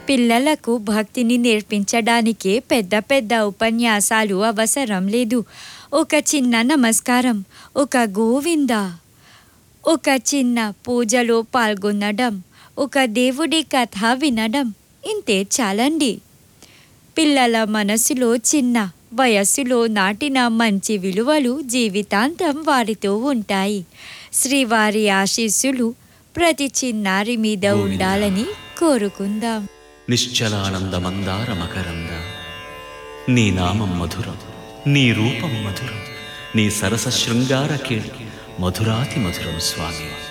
పిల్లలకు భక్తిని నేర్పించడానికే పెద్ద పెద్ద ఉపన్యాసాలు అవసరం లేదు ఒక చిన్న నమస్కారం ఒక గోవింద ఒక చిన్న పూజలో పాల్గొనడం ఒక దేవుడి కథ వినడం ఇంతే చాలండి పిల్లల మనసులో చిన్న వయస్సులో నాటిన మంచి విలువలు జీవితాంతం వారితో ఉంటాయి శ్రీవారి ఆశీస్సులు ప్రతి చిన్నారి మీద ఉండాలని కోరుకుందాం నిశ్చలానంద మందార మకరంద నీ నామం మధురం నీ రూపం మధురం నీ సరస శృంగార కీళి మధురాతి మధురం స్వామి